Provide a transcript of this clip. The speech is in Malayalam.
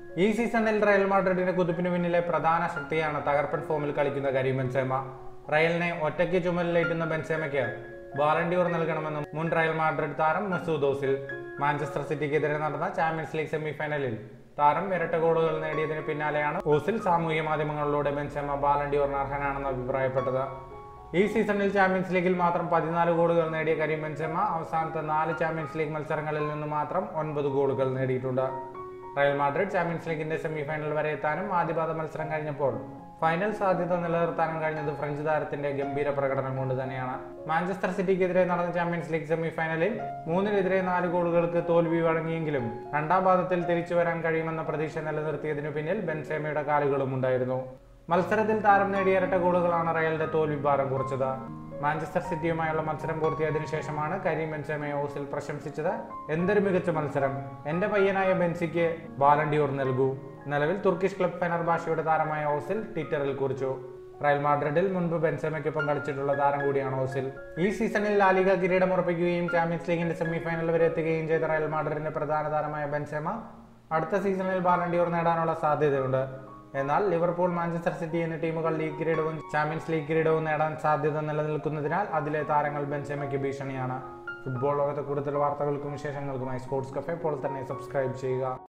ഈ സീസണിൽ റയൽ മാഡ്രിഡിന്റെ കുതിപ്പിന് പിന്നിലെ പ്രധാന ശക്തിയാണ് തകർപ്പൻ ഫോമിൽ കളിക്കുന്ന കരീം ബെൻസേമ റയലിനെ ഒറ്റയ്ക്ക് ചുമലിലേറ്റുന്ന ബെൻസേമയ്ക്ക് വാലണ്ടിയോർ നൽകണമെന്ന് മുൻ റയൽ മാഡ്രിഡ് താരം മസൂദ് ഓസിൽ മാഞ്ചസ്റ്റർ സിറ്റിക്കെതിരെ നടന്ന ചാമ്പ്യൻസ് ലീഗ് സെമിഫൈനലിൽ താരം ഇരട്ട ഗോളുകൾ നേടിയതിന് പിന്നാലെയാണ് ഓസിൽ സാമൂഹ്യ മാധ്യമങ്ങളിലൂടെ ബെൻസേമ ബാലണ്ടിയോറിന് അർഹനാണെന്ന് അഭിപ്രായപ്പെട്ടത് ഈ സീസണിൽ ചാമ്പ്യൻസ് ലീഗിൽ മാത്രം പതിനാല് ഗോളുകൾ നേടിയ കരീം ബെൻസെമ അവസാനത്തെ നാല് ചാമ്പ്യൻസ് ലീഗ് മത്സരങ്ങളിൽ നിന്ന് മാത്രം ഒൻപത് ഗോളുകൾ നേടിയിട്ടുണ്ട് റയൽ മാഡ്രിഡ് ചാമ്പ്യൻസ് ലീഗിന്റെ സെമിഫൈനൽ വരെ എത്താനും ആദ്യപാദ മത്സരം കഴിഞ്ഞപ്പോൾ ഫൈനൽ സാധ്യത നിലനിർത്താനും കഴിഞ്ഞത് ഫ്രഞ്ച് താരത്തിന്റെ ഗംഭീര പ്രകടനം കൊണ്ട് തന്നെയാണ് മാഞ്ചസ്റ്റർ സിറ്റിക്കെതിരെ നടന്ന ചാമ്പ്യൻസ് ലീഗ് സെമിഫൈനലിൽ മൂന്നിനെതിരെ നാല് ഗോളുകൾക്ക് തോൽവി വഴങ്ങിയെങ്കിലും രണ്ടാം പാദത്തിൽ തിരിച്ചു വരാൻ കഴിയുമെന്ന പ്രതീക്ഷ നിലനിർത്തിയതിനു പിന്നിൽ ബെൻസേമയുടെ കാലുകളും ഉണ്ടായിരുന്നു മത്സരത്തിൽ താരം നേടിയ ഇരട്ട ഗോളുകളാണ് റയലിന്റെ തോൽവി ഭാരം കുറിച്ചത് മാഞ്ചസ്റ്റർ സിറ്റിയുമായുള്ള മത്സരം പൂർത്തിയായതിനു ശേഷമാണ് കരീം ബെൻസേമയെ ഓസിൽ പ്രശംസിച്ചത് എന്തൊരു മികച്ച മത്സരം എന്റെ പയ്യനായ ബെൻസിക്ക് ബാലണ്ടിയോർ നൽകൂ നിലവിൽ തുർക്കിഷ് ക്ലബ് ഫെനർബാഷയുടെ താരമായ ഓസിൽ ട്വിറ്ററിൽ കുറിച്ചു റയൽ മാഡ്രിഡിൽ മുൻപ് ബെൻസേമയ്ക്കൊപ്പം കളിച്ചിട്ടുള്ള താരം കൂടിയാണ് ഓസിൽ ഈ സീസണിൽ ലാലിക കിരീടം ഉറപ്പിക്കുകയും ചാമ്പ്യൻസ് ലീഗിന്റെ സെമിഫൈനൽ വരെ എത്തുകയും ചെയ്ത റയൽ മാഡ്രിഡിന്റെ പ്രധാന താരമായ ബെൻസേമ അടുത്ത സീസണിൽ ബാലണ്ടിയോർ നേടാനുള്ള സാധ്യതയുണ്ട് എന്നാൽ ലിവർപൂൾ മാഞ്ചസ്റ്റർ സിറ്റി എന്നീ ടീമുകൾ ലീഗ് കിരീടവും ചാമ്പ്യൻസ് ലീഗ് കിരീടവും നേടാൻ സാധ്യത നിലനിൽക്കുന്നതിനാൽ അതിലെ താരങ്ങൾ ബെൻസെമയ്ക്ക് ഭീഷണിയാണ് ഫുട്ബോൾ ലോകത്തെ കൂടുതൽ വാർത്തകൾക്കും വിശേഷങ്ങൾക്കുമായി സ്പോർട്സ് കഫേ ഇപ്പോൾ തന്നെ സബ്സ്ക്രൈബ് ചെയ്യുക